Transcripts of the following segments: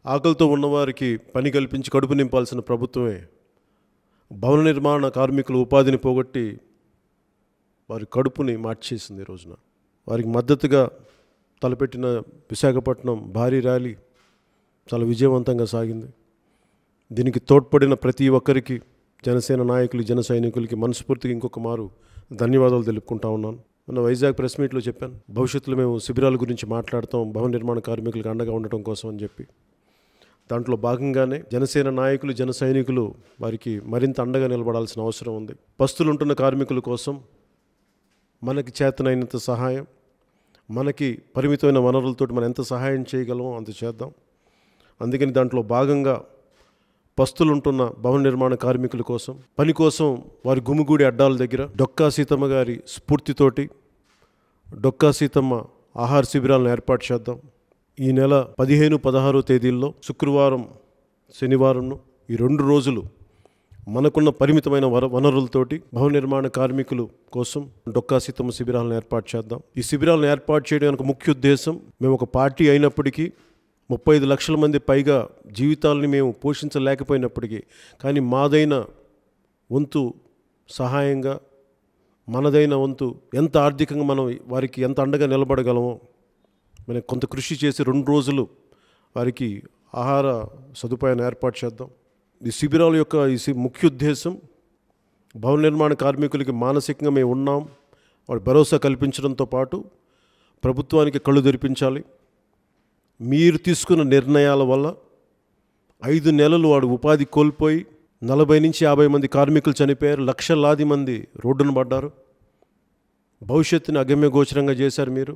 ఆకలితో ఉన్నవారికి పని కల్పించి కడుపు నింపాల్సిన ప్రభుత్వమే భవన నిర్మాణ కార్మికుల ఉపాధిని పోగొట్టి వారి కడుపుని మార్చేసింది ఈ రోజున వారికి మద్దతుగా తలపెట్టిన విశాఖపట్నం భారీ ర్యాలీ చాలా విజయవంతంగా సాగింది దీనికి తోడ్పడిన ప్రతి ఒక్కరికి జనసేన నాయకులు జన సైనికులకి మనస్ఫూర్తిగా ఇంకొక మారు ధన్యవాదాలు తెలుపుకుంటా ఉన్నాను మొన్న వైజాగ్ ప్రెస్ మీట్లో చెప్పాను భవిష్యత్తులో మేము శిబిరాల గురించి మాట్లాడతాం భవన నిర్మాణ కార్మికులకు అండగా ఉండటం కోసం అని చెప్పి దాంట్లో భాగంగానే జనసేన నాయకులు జన సైనికులు వారికి మరింత అండగా నిలబడాల్సిన అవసరం ఉంది పస్తులుంటున్న కార్మికుల కోసం మనకి చేతనైనంత సహాయం మనకి పరిమితమైన వనరులతోటి మనం ఎంత సహాయం చేయగలమో అంత చేద్దాం అందుకని దాంట్లో భాగంగా పస్తులుంటున్న భవన నిర్మాణ కార్మికుల కోసం పని కోసం వారి గుమిగూడి అడ్డాల దగ్గర డొక్కా సీతమ్మ గారి స్ఫూర్తితోటి డొక్కా సీతమ్మ ఆహార శిబిరాలను ఏర్పాటు చేద్దాం ఈ నెల పదిహేను పదహారు తేదీల్లో శుక్రవారం శనివారంను ఈ రెండు రోజులు మనకున్న పరిమితమైన వర వనరులతోటి భవన నిర్మాణ కార్మికులు కోసం డొక్కా సీతమ్మ శిబిరాలను ఏర్పాటు చేద్దాం ఈ శిబిరాలను ఏర్పాటు చేయడానికి ముఖ్య ఉద్దేశం మేము ఒక పార్టీ అయినప్పటికీ ముప్పై ఐదు లక్షల మంది పైగా జీవితాలని మేము పోషించలేకపోయినప్పటికీ కానీ మాదైన వంతు సహాయంగా మనదైన వంతు ఎంత ఆర్థికంగా మనం వారికి ఎంత అండగా నిలబడగలమో మనం కొంత కృషి చేసి రెండు రోజులు వారికి ఆహార సదుపాయాన్ని ఏర్పాటు చేద్దాం ఈ శిబిరాల యొక్క ఈ సి- ముఖ్య ఉద్దేశం భవన నిర్మాణ కార్మికులకి మానసికంగా మేము ఉన్నాం వాడు భరోసా కల్పించడంతో పాటు ప్రభుత్వానికి కళ్ళు తెరిపించాలి మీరు తీసుకున్న నిర్ణయాల వల్ల ఐదు నెలలు వాడు ఉపాధి కోల్పోయి నలభై నుంచి యాభై మంది కార్మికులు చనిపోయారు లక్షలాది మంది రోడ్డున పడ్డారు భవిష్యత్తుని అగమ్య గోచరంగా చేశారు మీరు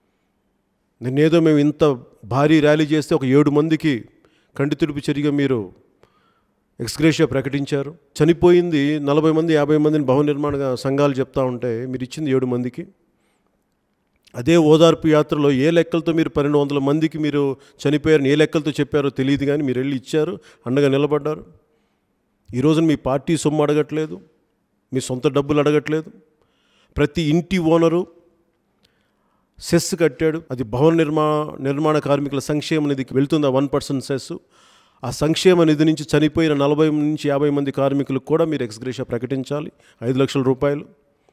నేనేదో మేము ఇంత భారీ ర్యాలీ చేస్తే ఒక ఏడు మందికి కంటి తుడుపు చర్యగా మీరు ఎక్స్గ్రేషియా ప్రకటించారు చనిపోయింది నలభై మంది యాభై మందిని భవన నిర్మాణ సంఘాలు చెప్తా ఉంటే మీరు ఇచ్చింది ఏడు మందికి అదే ఓదార్పు యాత్రలో ఏ లెక్కలతో మీరు పన్నెండు వందల మందికి మీరు చనిపోయారని ఏ లెక్కలతో చెప్పారో తెలియదు కానీ మీరు వెళ్ళి ఇచ్చారు అండగా నిలబడ్డారు ఈ రోజున మీ పార్టీ సొమ్ము అడగట్లేదు మీ సొంత డబ్బులు అడగట్లేదు ప్రతి ఇంటి ఓనరు సెస్ కట్టాడు అది భవన నిర్మా నిర్మాణ కార్మికుల సంక్షేమ నిధికి వెళ్తుంది ఆ వన్ పర్సెంట్ సెస్ ఆ సంక్షేమ నిధి నుంచి చనిపోయిన నలభై నుంచి యాభై మంది కార్మికులకు కూడా మీరు ఎక్స్గ్రేషియా ప్రకటించాలి ఐదు లక్షల రూపాయలు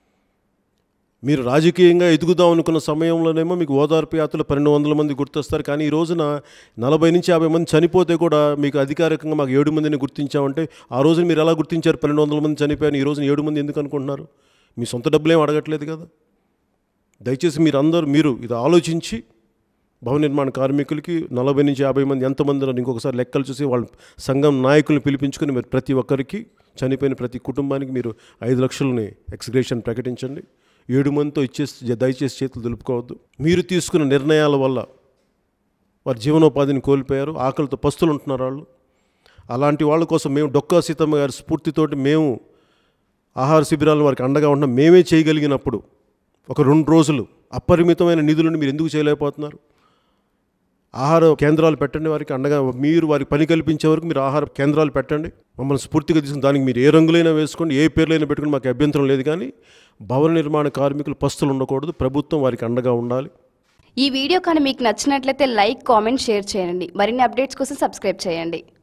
మీరు రాజకీయంగా ఎదుగుదాం అనుకున్న సమయంలోనేమో మీకు ఓదార్పు యాత్రలు పన్నెండు వందల మంది గుర్తొస్తారు కానీ ఈ రోజున నలభై నుంచి యాభై మంది చనిపోతే కూడా మీకు అధికారికంగా మాకు ఏడు మందిని గుర్తించామంటే ఆ రోజున మీరు ఎలా గుర్తించారు పన్నెండు వందల మంది చనిపోయారు ఈ రోజున ఏడు మంది ఎందుకు అనుకుంటున్నారు మీ సొంత డబ్బులేం అడగట్లేదు కదా దయచేసి మీరు అందరూ మీరు ఇది ఆలోచించి భవన నిర్మాణ కార్మికులకి నలభై నుంచి యాభై మంది ఎంతమంది ఉన్నారు ఇంకొకసారి లెక్కలు చూసి వాళ్ళ సంఘం నాయకులను పిలిపించుకొని మీరు ప్రతి ఒక్కరికి చనిపోయిన ప్రతి కుటుంబానికి మీరు ఐదు లక్షలని ఎక్స్గ్రేషన్ ప్రకటించండి ఏడు మందితో ఇచ్చేసి దయచేసి చేతులు దులుపుకోవద్దు మీరు తీసుకున్న నిర్ణయాల వల్ల వారి జీవనోపాధిని కోల్పోయారు ఆకలితో పస్తులు ఉంటున్నారు వాళ్ళు అలాంటి వాళ్ళ కోసం మేము డొక్కా సీతమ్మ గారి స్ఫూర్తితోటి మేము ఆహార శిబిరాలను వారికి అండగా ఉండడం మేమే చేయగలిగినప్పుడు ఒక రెండు రోజులు అపరిమితమైన నిధులను మీరు ఎందుకు చేయలేకపోతున్నారు ఆహార కేంద్రాలు పెట్టండి వారికి అండగా మీరు వారికి పని కల్పించే వరకు మీరు ఆహార కేంద్రాలు పెట్టండి మమ్మల్ని స్ఫూర్తిగా తీసుకుని దానికి మీరు ఏ రంగులైనా వేసుకోండి ఏ పేర్లైనా పెట్టుకుని మాకు అభ్యంతరం లేదు కానీ భవన నిర్మాణ కార్మికులు పస్తులు ఉండకూడదు ప్రభుత్వం వారికి అండగా ఉండాలి ఈ వీడియో కానీ మీకు నచ్చినట్లయితే లైక్ కామెంట్ షేర్ చేయండి మరిన్ని అప్డేట్స్ కోసం సబ్స్క్రైబ్ చేయండి